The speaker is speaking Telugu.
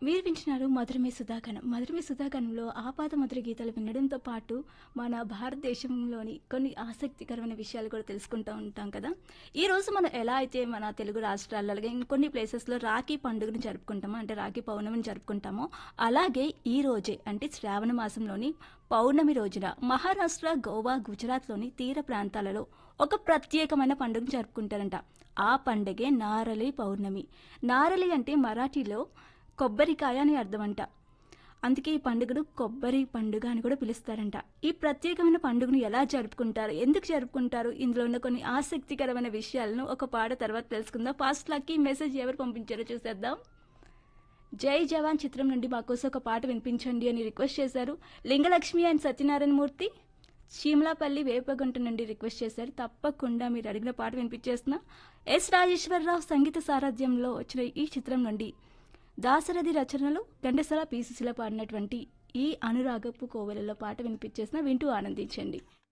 మీరు వింటున్నారు మధురమే సుధాగనం మధురమే సుధాగనంలో ఆపాత మధుర గీతాలు వినడంతో పాటు మన భారతదేశంలోని కొన్ని ఆసక్తికరమైన విషయాలు కూడా తెలుసుకుంటూ ఉంటాం కదా ఈ రోజు మనం ఎలా అయితే మన తెలుగు రాష్ట్రాల్లో అలాగే ఇంకొన్ని ప్లేసెస్లో రాఖీ పండుగను జరుపుకుంటామో అంటే రాఖీ పౌర్ణమిని జరుపుకుంటామో అలాగే ఈ రోజే అంటే శ్రావణ మాసంలోని పౌర్ణమి రోజున మహారాష్ట్ర గోవా గుజరాత్లోని తీర ప్రాంతాలలో ఒక ప్రత్యేకమైన పండుగను జరుపుకుంటారంట ఆ పండుగే నారలి పౌర్ణమి నారలి అంటే మరాఠీలో కొబ్బరికాయ అని అర్థమంట అందుకే ఈ పండుగను కొబ్బరి పండుగ అని కూడా పిలుస్తారంట ఈ ప్రత్యేకమైన పండుగను ఎలా జరుపుకుంటారు ఎందుకు జరుపుకుంటారు ఇందులో ఉన్న కొన్ని ఆసక్తికరమైన విషయాలను ఒక పాట తర్వాత తెలుసుకుందాం ఫాస్ట్ లక్కి మెసేజ్ ఎవరు పంపించారో చూసేద్దాం జై జవాన్ చిత్రం నుండి మాకోసం ఒక పాట వినిపించండి అని రిక్వెస్ట్ చేశారు లింగలక్ష్మి అండ్ సత్యనారాయణ మూర్తి చీమలాపల్లి వేపగుంట నుండి రిక్వెస్ట్ చేశారు తప్పకుండా మీరు అడిగిన పాట వినిపించేస్తున్నా ఎస్ రాజేశ్వరరావు సంగీత సారథ్యంలో వచ్చిన ఈ చిత్రం నుండి దాసరథి రచనలు ఘంటసాల పీసీసీలో పాడినటువంటి ఈ అనురాగపు కోవెలలో పాట వినిపించేసిన వింటూ ఆనందించండి